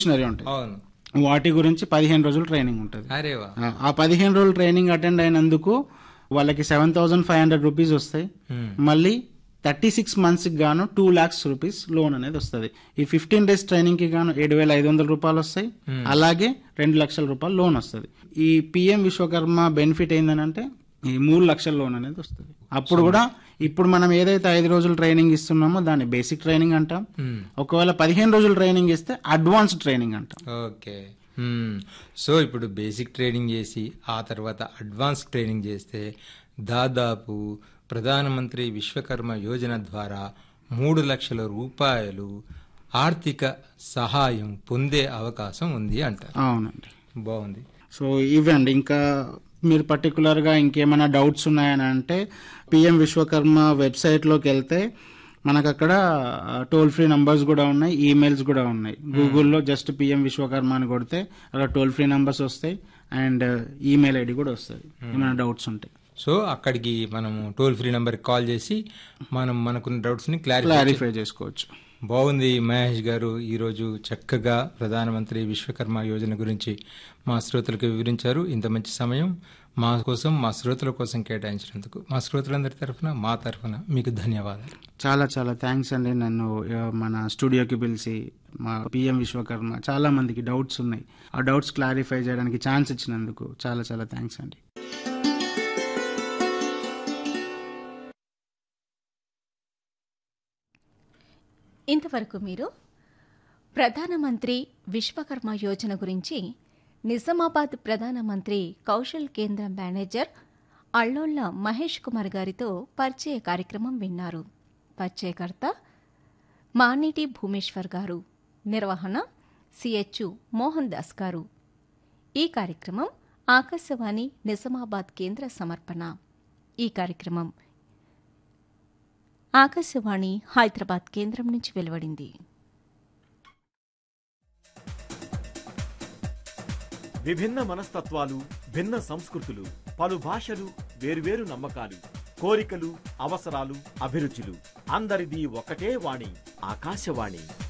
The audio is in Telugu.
స్టేషనరీ ఉంటాయి అవును వాటి గురించి పదిహేను రోజులు ట్రైనింగ్ ఉంటుంది అరే వా ఆ- ఆ పదిహేను రోజులు ట్రైనింగ్ అటెండ్ అయినందుకు వాళ్ళకి seven thousand five hundred rupees వస్తాయి Hmm. మళ్ళీ థర్టీ సిక్స్ మంత్స్కి గాను టూ ల్యాక్స్ రూపీస్ లోన్ అనేది వస్తుంది ఈ ఫిఫ్టీన్ డేస్ ట్రైనింగ్కి గాను ఏడు వేల ఐదు వందల రూపాయలు వస్తాయి అలాగే రెండు లక్షల రూపాయలు లోన్ వస్తుంది ఈ పిఎం విశ్వకర్మ బెనిఫిట్ ఏంటంటే ఈ మూడు లక్షల లోన్ అనేది వస్తుంది అప్పుడు కూడా ఇప్పుడు మనం ఏదైతే ఐదు రోజులు ట్రైనింగ్ ఇస్తున్నామో దాన్ని బేసిక్ ట్రైనింగ్ అంటాం Hmm. ఒకవేళ పదిహేను రోజులు ట్రైనింగ్ ఇస్తే అడ్వాన్స్ ట్రైనింగ్ అంటాం ఓకే మ్మ్. సో ఇప్పుడు బేసిక్ ట్రైనింగ్ చేసి ఆ తర్వాత అడ్వాన్స్ ట్రైనింగ్ చేస్తే దాదాపు ప్రధానమంత్రి విశ్వకర్మ యోజన ద్వారా మూడు లక్షల రూపాయలు ఆర్థిక సహాయం పొందే అవకాశం ఉంది అంటారు అవునండి బాగుంది సో ఇవండి ఇంకా మీరు పర్టికులర్గా ఇంకేమైనా డౌట్స్ ఉన్నాయని అంటే పిఎం విశ్వకర్మ వెబ్సైట్లోకి వెళ్తే మనకు అక్కడ టోల్ ఫ్రీ నంబర్స్ కూడా ఉన్నాయి ఈమెయిల్స్ కూడా ఉన్నాయి గూగుల్లో జస్ట్ పిఎం విశ్వకర్మ అని కొడితే అక్కడ టోల్ ఫ్రీ నంబర్స్ వస్తాయి అండ్ ఈమెయిల్ ఐడి కూడా వస్తుంది ఏమైనా డౌట్స్ ఉంటాయి సో అక్కడికి మనం టోల్ ఫ్రీ నెంబర్కి కాల్ చేసి మనం మనకున్న డౌట్స్ని క్లారిఫై క్లారిఫై చేసుకోవచ్చు బాగుంది మహేష్ గారు ఈరోజు చక్కగా ప్రధానమంత్రి విశ్వకర్మ యోజన గురించి మా శ్రోతలకు వివరించారు ఇంత మంచి సమయం మా కోసం మా శ్రోతల కోసం కేటాయించినందుకు మా శ్రోతలందరి తరఫున మా తరఫున మీకు ధన్యవాదాలు చాలా చాలా థ్యాంక్స్ అండి నన్ను ఆ, మన స్టూడియోకి పిలిచి మా పిఎం విశ్వకర్మ చాలా మందికి డౌట్స్ ఉన్నాయి ఆ డౌట్స్ క్లారిఫై చేయడానికి ఛాన్స్ ఇచ్చినందుకు చాలా చాలా థ్యాంక్స్ అండి ఇంతవరకు మీరు ప్రధానమంత్రి విశ్వకర్మ యోజన గురించి నిజామాబాద్ ప్రధానమంత్రి కౌశల్ కేంద్ర మేనేజర్ అల్లోళ్ల మహేష్ కుమార్ గారితో పరిచయ కార్యక్రమం విన్నారు పరిచయకర్త మానిటి భూమేశ్వర్ గారు నిర్వహణ సిహెచ్ మోహన్ దాస్ గారు ఈ కార్యక్రమం ఆకాశవాణి నిజామాబాద్ కేంద్ర సమర్పణ ఈ కార్యక్రమం ఆకాశవాణి హైదరాబాద్ కేంద్రం నుంచి వెలువడింది విభిన్న మనస్తత్వాలు భిన్న సంస్కృతులు పలు భాషలు వేర్వేరు నమ్మకాలు కోరికలు అవసరాలు అభిరుచులు అందరిది ఒకటే వాణి ఆకాశవాణి